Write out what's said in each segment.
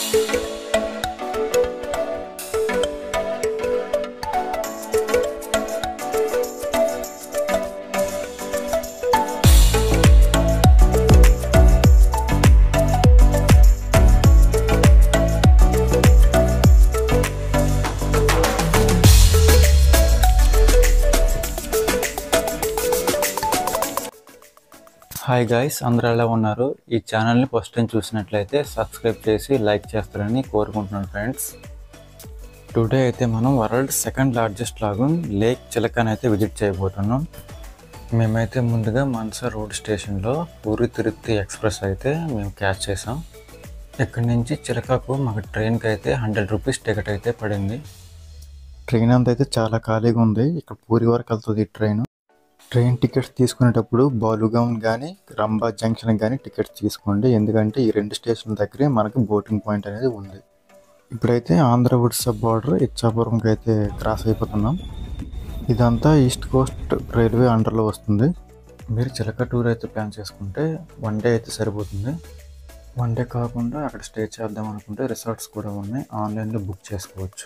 Hi guys అందరూ ఎలా ఉన్నారు ఈ ఛానల్ని ఫస్ట్ టైం చూసినట్లయితే సబ్స్క్రైబ్ చేసి లైక్ చేస్తారని కోరుకుంటున్నాను ఫ్రెండ్స్ టుడే అయితే మనం world second largest lagoon lake చిలకని అయితే విజిట్ చేయబోతున్నాం మేమైతే ముందుగా మనసా రోడ్ స్టేషన్లో పూరి తిరుపతి ఎక్స్ప్రెస్ అయితే మేము క్యాచ్ చేసాం ఇక్కడి నుంచి చిలకకు మాకు ట్రైన్కి అయితే హండ్రెడ్ రూపీస్ టికెట్ అయితే పడింది ట్రైన్ అంతా అయితే చాలా ఖాళీగా ఉంది ఇక్కడ పూరి వరకు వెళ్తుంది ఈ ట్రైన్ ట్రైన్ టికెట్స్ తీసుకునేటప్పుడు బాలుగాం కానీ రంబా జంక్షన్ కానీ టికెట్స్ తీసుకోండి ఎందుకంటే ఈ రెండు స్టేషన్ల దగ్గరే మనకి బోటింగ్ పాయింట్ అనేది ఉంది ఇప్పుడైతే ఆంధ్ర ఒడిశా బార్డర్ ఇచ్చాపురంకి అయితే క్రాస్ అయిపోతున్నాం ఇదంతా ఈస్ట్ కోస్ట్ రైల్వే అండర్లో వస్తుంది మీరు చిలక టూర్ అయితే ప్లాన్ చేసుకుంటే వన్ డే అయితే సరిపోతుంది వన్ డే కాకుండా అక్కడ స్టే చేద్దాం అనుకుంటే రిసార్ట్స్ కూడా ఉన్నాయి ఆన్లైన్లో బుక్ చేసుకోవచ్చు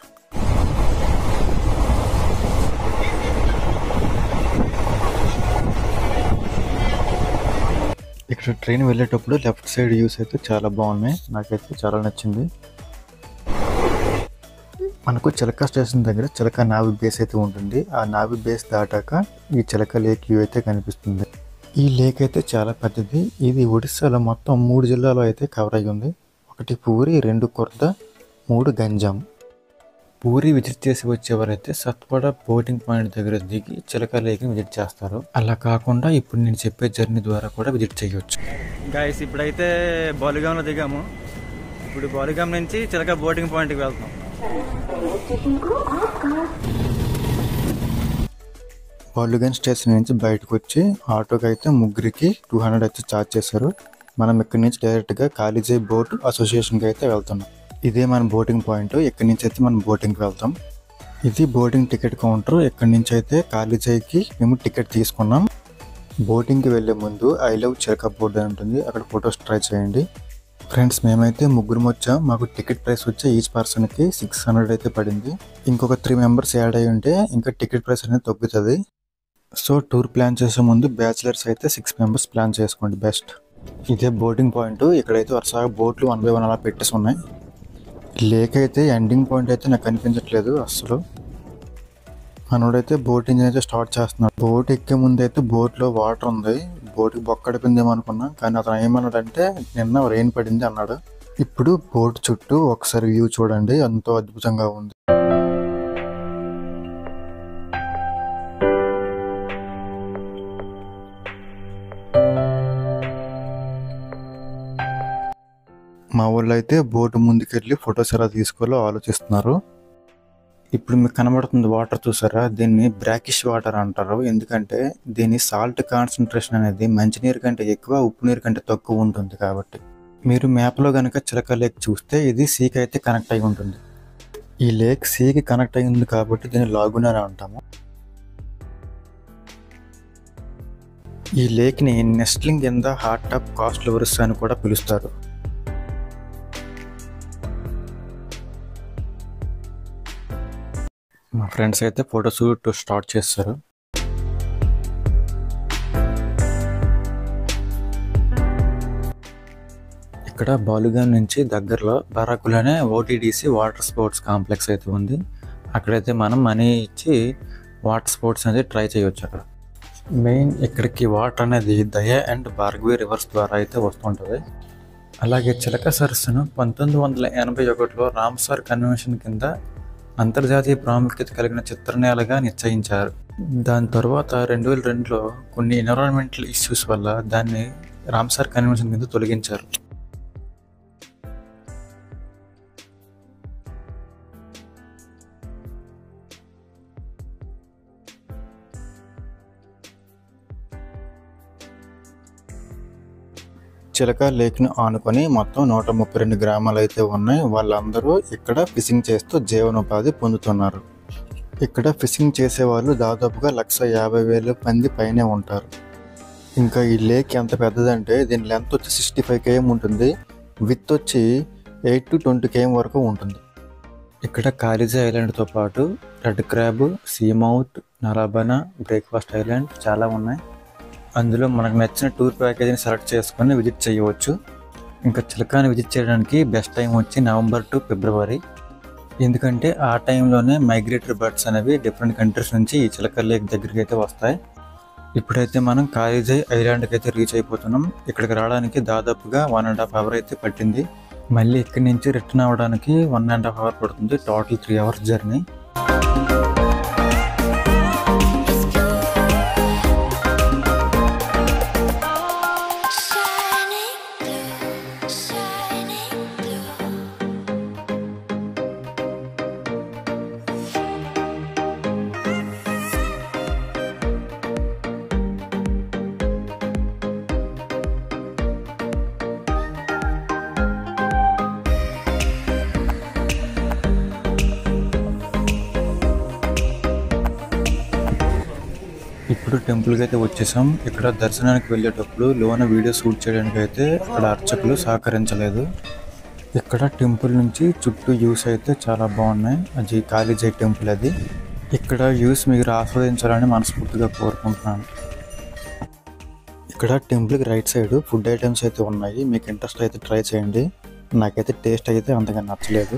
ఇక్కడ ట్రైన్ వెళ్ళేటప్పుడు లెఫ్ట్ సైడ్ వ్యూస్ అయితే చాలా బాగున్నాయి నాకైతే చాలా నచ్చింది మనకు చిలక స్టేషన్ దగ్గర చిలక నావి బేస్ అయితే ఉంటుంది ఆ నావి బేస్ దాటాక ఈ చిలక లేక్ వ్యూ అయితే కనిపిస్తుంది ఈ లేక్ అయితే చాలా పెద్దది ఇది ఒడిస్సాలో మొత్తం మూడు జిల్లాలో అయితే కవర్ అయ్యి ఉంది ఒకటి పూరి రెండు కొర్ద మూడు గంజాం పూరి విజిట్ చేసి వచ్చేవారైతే సత్పడ బోటింగ్ పాయింట్ దగ్గర దిగి చిలక లేక్ని విజిట్ చేస్తారు అలా కాకుండా ఇప్పుడు నేను చెప్పే జర్నీ ద్వారా కూడా విజిట్ చేయొచ్చు గాయస్ ఇప్పుడైతే బాలిగాంలో దిగాము ఇప్పుడు బాలిగాం నుంచి చిలక బోటింగ్ పాయింట్కి వెళ్తాం బాలుగన్ స్టేషన్ నుంచి బయటకు వచ్చి ఆటోకి అయితే ముగ్గురికి టూ హండ్రెడ్ అయితే ఛార్జ్ చేశారు మనం ఇక్కడి నుంచి డైరెక్ట్గా కాళీజీ బోట్ అసోసియేషన్కి అయితే వెళ్తున్నాం ఇదే మన బోటింగ్ పాయింట్ ఇక్కడి నుంచి అయితే మనం బోటింగ్కి వెళ్తాం ఇది బోటింగ్ టికెట్ కౌంటర్ ఇక్కడి నుంచి అయితే కాళీజీకి మేము టికెట్ తీసుకున్నాం బోటింగ్కి వెళ్ళే ముందు ఐ లవ్ చిరక బోర్డు అని ఉంటుంది అక్కడ ఫొటోస్ ట్రై చేయండి ఫ్రెండ్స్ మేమైతే ముగ్గురు వచ్చాం మాకు టికెట్ ప్రైస్ వచ్చి ఈచ్ పర్సన్కి సిక్స్ హండ్రెడ్ అయితే పడింది ఇంకొక త్రీ మెంబర్స్ యాడ్ అయ్యి ఉంటే ఇంకా టికెట్ ప్రైస్ అనేది తగ్గుతుంది సో టూర్ ప్లాన్ చేసే ముందు బ్యాచిలర్స్ అయితే సిక్స్ మెంబర్స్ ప్లాన్ చేసుకోండి బెస్ట్ ఇదే బోటింగ్ పాయింట్ ఇక్కడైతే వరుసగా బోట్లు వన్ బై వన్ అలా పెట్టేసి ఉన్నాయి లేక్ అయితే ఎండింగ్ పాయింట్ అయితే నాకు కనిపించట్లేదు అస్సలు మనోడైతే బోట్ ఇంజిన్ అయితే స్టార్ట్ చేస్తున్నాడు బోట్ ఎక్కే ముందు అయితే బోట్లో వాటర్ ఉంది బోట్కి బొక్కడిపోయిందేమో అనుకున్నా కానీ అతను ఏమన్నాడంటే నిన్న రెయిన్ పడింది అన్నాడు ఇప్పుడు బోట్ చుట్టూ ఒకసారి వ్యూ చూడండి ఎంతో అద్భుతంగా ఉంది మా వాళ్ళు అయితే బోటు ముందుకెళ్ళి ఫొటోస్ ఎలా తీసుకోవాలో ఆలోచిస్తున్నారు ఇప్పుడు మీకు కనబడుతుంది వాటర్ చూసారా దీన్ని బ్రాకిష్ వాటర్ అంటారు ఎందుకంటే దీని సాల్ట్ కాన్సన్ట్రేషన్ అనేది మంచినీరు కంటే ఎక్కువ ఉప్పు నీరు కంటే తక్కువ ఉంటుంది కాబట్టి మీరు మ్యాప్లో కనుక చిలక లేక్ చూస్తే ఇది సీకి అయితే కనెక్ట్ అయి ఉంటుంది ఈ లేక్ సీకి కనెక్ట్ అయి ఉంది కాబట్టి దీన్ని లాగున్ అని అంటాము ఈ లేక్ని నెస్ట్లింగ్ కింద హార్ట్ టాప్ కాస్ట్ లవర్స్ అని కూడా పిలుస్తారు మా ఫ్రెండ్స్ అయితే ఫోటో షూట్ స్టార్ట్ చేస్తారు ఇక్కడ బాలుగాం నుంచి దగ్గరలో బరాకులోనే ఓటీడీసీ వాటర్ స్పోర్ట్స్ కాంప్లెక్స్ అయితే ఉంది అక్కడైతే మనం మనీ ఇచ్చి వాటర్ స్పోర్ట్స్ అనేది ట్రై చేయొచ్చు అక్కడ మెయిన్ ఇక్కడికి వాటర్ అనేది దయ అండ్ భార్గవి రివర్స్ ద్వారా అయితే వస్తుంటుంది అలాగే చిలక సరస్సును పంతొమ్మిది వందల ఎనభై ఒకటిలో రామ్సార్ కన్వెన్షన్ కింద అంతర్జాతీయ ప్రాముఖ్యత కలిగిన చిత్రనేలగా నిశ్చయించారు దాని తర్వాత రెండు వేల రెండులో కొన్ని ఎన్విరాన్మెంటల్ ఇష్యూస్ వల్ల దాన్ని రామ్సార్ కన్వెన్షన్ కింద తొలగించారు చిలక లేక్ని ఆనుకొని మొత్తం నూట ముప్పై రెండు గ్రామాలు అయితే ఉన్నాయి వాళ్ళందరూ ఇక్కడ ఫిషింగ్ చేస్తూ జీవనోపాధి పొందుతున్నారు ఇక్కడ ఫిషింగ్ చేసే వాళ్ళు దాదాపుగా లక్ష యాభై వేల మంది పైనే ఉంటారు ఇంకా ఈ లేక్ ఎంత పెద్దదంటే దీని లెంత్ వచ్చి సిక్స్టీ ఫైవ్ కేఎం ఉంటుంది విత్ వచ్చి ఎయిట్ టు ట్వంటీ కేఎం వరకు ఉంటుంది ఇక్కడ కాలిజీ ఐలాండ్తో పాటు red crab sea mouth Nalabana breakfast island చాలా ఉన్నాయి అందులో మనకు నచ్చిన టూర్ ప్యాకేజీని సెలెక్ట్ చేసుకొని విజిట్ చేయవచ్చు ఇంకా చిలకాని విజిట్ చేయడానికి బెస్ట్ టైం వచ్చి నవంబర్ టు ఫిబ్రవరి ఎందుకంటే ఆ టైంలోనే మైగ్రేటరీ బర్డ్స్ అనేవి డిఫరెంట్ కంట్రీస్ నుంచి ఈ చిలక లేక్ దగ్గరికి అయితే వస్తాయి ఇప్పుడైతే మనం కాలిజై ఐలాండ్కి అయితే రీచ్ అయిపోతున్నాం ఇక్కడికి రావడానికి దాదాపుగా వన్ అండ్ హాఫ్ అవర్ అయితే పట్టింది మళ్ళీ ఇక్కడి నుంచి రిటర్న్ అవ్వడానికి వన్ అండ్ హాఫ్ అవర్ పడుతుంది total three hours journey Shining blue, shining blue. ఇప్పుడు టెంపుల్కి అయితే వచ్చేసాం ఇక్కడ దర్శనానికి వెళ్ళేటప్పుడు లోన వీడియో షూట్ చేయడానికి అయితే ఇక్కడ అర్చకులు సహకరించలేదు ఇక్కడ టెంపుల్ నుంచి చుట్టూ వ్యూస్ అయితే చాలా బాగున్నాయి అది కాళీజై టెంపుల్ అది ఇక్కడ వ్యూస్ మీరు ఆస్వాదించాలని మనస్ఫూర్తిగా కోరుకుంటున్నాను ఇక్కడ టెంపుల్కి రైట్ సైడ్ ఫుడ్ ఐటమ్స్ అయితే ఉన్నాయి మీకు ఇంట్రెస్ట్ అయితే ట్రై చేయండి నాకైతే టేస్ట్ అయితే అంతగా నచ్చలేదు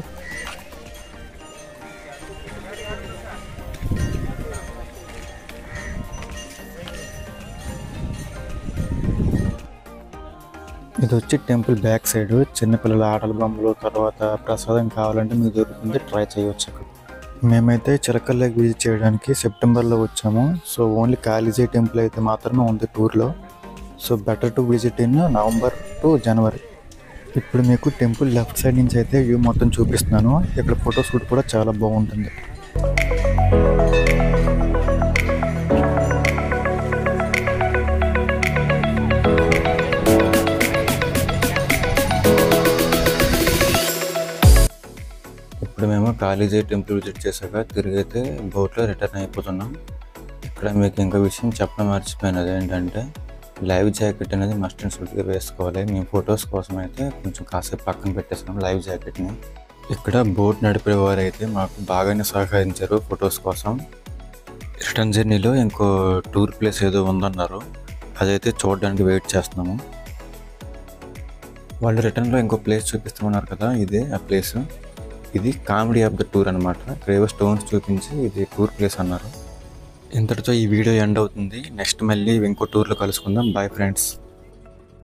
ఇది వచ్చి టెంపుల్ బ్యాక్ సైడ్ చిన్నపిల్లల ఆటల బొమ్మలు తర్వాత ప్రసాదం కావాలంటే మీకు దొరుకుతుంది ట్రై చేయవచ్చు అక్కడ మేమైతే చిలకల్ లేక్ విజిట్ చేయడానికి సెప్టెంబర్లో వచ్చాము సో ఓన్లీ కాళీజీ టెంపుల్ అయితే మాత్రమే ఉంది టూర్లో so better to visit in November to January ఇప్పుడు మీకు టెంపుల్ లెఫ్ట్ సైడ్ నుంచి అయితే వ్యూ మొత్తం చూపిస్తున్నాను ఇక్కడ ఫోటో షూట్ కూడా చాలా బాగుంటుంది ఇప్పుడు మేము కాళీజీ టెంపుల్ విజిట్ చేశాక తిరిగి అయితే బోట్లో రిటర్న్ అయిపోతున్నాం ఇక్కడ మీకు ఇంకో విషయం చెప్పడం మర్చిపోయినది ఏంటంటే లైవ్ జాకెట్ అనేది మస్ట్ అండ్ షుడ్గా వేసుకోవాలి మేము ఫొటోస్ కోసం అయితే కొంచెం కాసేపు పక్కన పెట్టేసాం లైవ్ జాకెట్ని ఇక్కడ బోట్ నడిపే వారు అయితే మాకు బాగానే సహకరించారు ఫొటోస్ కోసం రిటర్న్ జర్నీలో ఇంకో టూర్ ప్లేస్ ఏదో ఉందన్నారు అదైతే చూడడానికి వెయిట్ చేస్తున్నాము వాళ్ళు రిటర్న్లో ఇంకో ప్లేస్ చూపిస్తామన్నారు కదా ఇదే ఆ ప్లేస్ ఇది కామెడీ ఆఫ్ ద టూర్ అనమాట రేవో స్టోన్స్ చూపించి ఇది టూర్ ప్లేస్ అన్నారు ఇంతటితో ఈ వీడియో ఎండ్ అవుతుంది నెక్స్ట్ మళ్ళీ ఇంకో టూర్లో కలుసుకుందాం బాయ్ ఫ్రెండ్స్